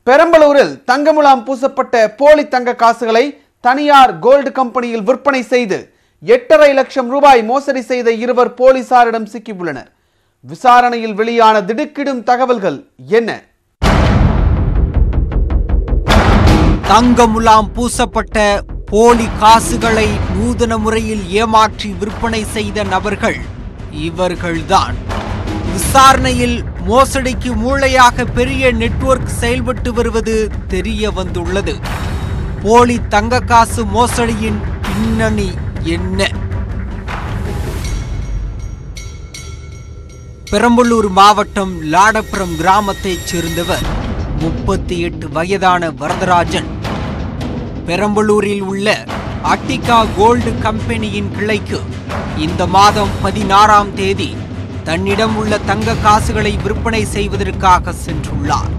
பெரம்பலூரில் தங்கமுலாம் பூசப்பட்ட போலி தங்க காசுகளை தனியார் கோல்டு கம்பெனியில் விற்பனை செய்து எட்டரை லட்சம் ரூபாய் மோசடி செய்த இருவர் போலீசாரிடம் சிக்கியுள்ளனர் விசாரணையில் வெளியான திடுக்கிடும் தகவல்கள் என்ன தங்க முலாம் பூசப்பட்ட போலி காசுகளை நூதன முறையில் ஏமாற்றி விற்பனை செய்த நபர்கள் இவர்கள்தான் விசாரணையில் மோசடிக்கு மூளையாக பெரிய நெட்வொர்க் செயல்பட்டு வருவது தெரிய வந்துள்ளது போலி தங்க காசு மோசடியின் பின்னணி என்ன பெரம்பலூர் மாவட்டம் லாடப்புரம் கிராமத்தைச் சேர்ந்தவர் முப்பத்தி எட்டு வயதான வரதராஜன் பெரம்பலூரில் உள்ள அட்டிகா கோல்டு கம்பெனியின் கிளைக்கு இந்த மாதம் பதினாறாம் தேதி தன்னிடம் உள்ள தங்க காசுகளை விற்பனை செய்வதற்காக சென்றுள்ளார்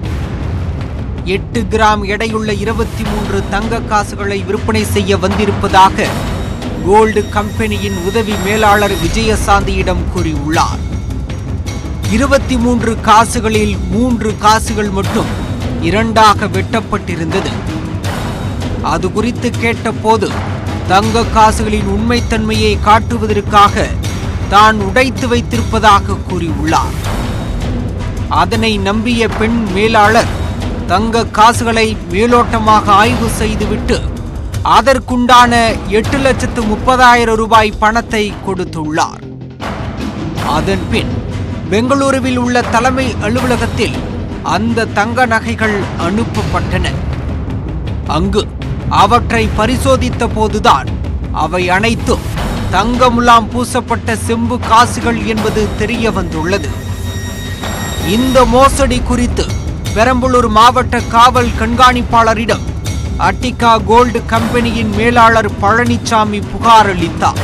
எட்டு கிராம் எடையுள்ள இருபத்தி மூன்று தங்க காசுகளை விற்பனை செய்ய வந்திருப்பதாக கோல்டு கம்பெனியின் உதவி மேலாளர் விஜயசாந்தியிடம் கூறியுள்ளார் இருபத்தி மூன்று காசுகளில் மூன்று காசுகள் மட்டும் இரண்டாக வெட்டப்பட்டிருந்தது அது குறித்து கேட்டபோது தங்க காசுகளின் உண்மைத்தன்மையை காட்டுவதற்காக தான் உடைத்து வைத்திருப்பதாக கூறியுள்ளார் அதனை நம்பிய பெண் மேலாளர் தங்க காசுகளை மேலோட்டமாக ஆய்வு செய்துவிட்டு அதற்குண்டான எட்டு லட்சத்து முப்பதாயிரம் ரூபாய் பணத்தை கொடுத்துள்ளார் அதன் பின் பெங்களூருவில் உள்ள தலைமை அலுவலகத்தில் அந்த தங்க நகைகள் அனுப்பப்பட்டன அங்கு அவற்றை பரிசோதித்த போதுதான் அவை அனைத்தும் தங்க முலாம் பூசப்பட்ட செம்பு காசுகள் என்பது தெரிய வந்துள்ளது இந்த மோசடி குறித்து பெரம்பலூர் மாவட்ட காவல் கண்காணிப்பாளரிடம் அட்டிகா கோல்டு கம்பெனியின் மேலாளர் பழனிசாமி புகார் அளித்தார்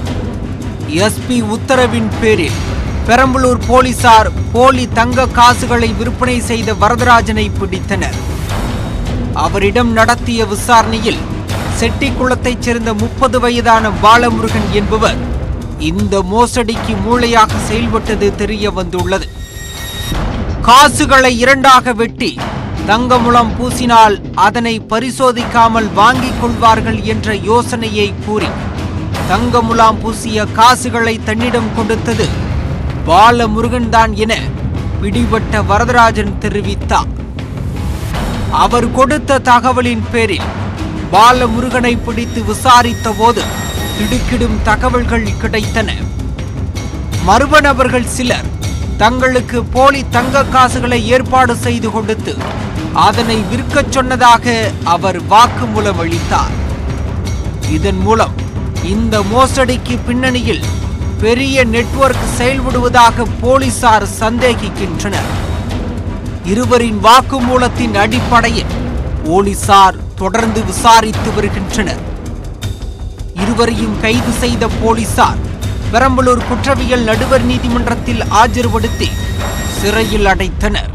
எஸ்பி உத்தரவின் பேரில் பெரம்பலூர் போலீசார் போலி தங்க காசுகளை விற்பனை செய்த வரதராஜனை பிடித்தனர் அவரிடம் நடத்திய விசாரணையில் செட்டிக்குளத்தைச் சேர்ந்த முப்பது வயதான பாலமுருகன் என்பவர் இந்த மோசடிக்கு மூளையாக செயல்பட்டது தெரிய வந்துள்ளது காசுகளை இரண்டாக வெட்டி தங்கமுலம் பூசினால் அதனை பரிசோதிக்காமல் வாங்கிக் கொள்வார்கள் என்ற யோசனையை கூறி தங்கமுலாம் பூசிய காசுகளை தன்னிடம் கொடுத்தது பாலமுருகன் தான் என பிடிபட்ட வரதராஜன் தெரிவித்தார் அவர் கொடுத்த தகவலின் பேரில் பாலமுருகனை பிடித்து விசாரித்த போது திடுக்கிடும் தகவல்கள் கிடைத்தன மர்ம நபர்கள் சிலர் தங்களுக்கு போலி தங்க காசுகளை ஏற்பாடு செய்து கொடுத்து அதனை விற்கச் சொன்னதாக அவர் வாக்குமூலம் அளித்தார் இதன் மூலம் இந்த மோசடிக்கு பின்னணியில் பெரிய நெட்வொர்க் செயல்படுவதாக போலீசார் சந்தேகிக்கின்றனர் இருவரின் வாக்குமூலத்தின் அடிப்படையில் போலீசார் தொடர்ந்து விசாரித்து வருகின்றனர் இருவரையும் கைது செய்த போலீசார் பெரம்பலூர் குற்றவியல் நடுவர் நீதிமன்றத்தில் ஆஜர்படுத்தி சிறையில் அடைத்தனர்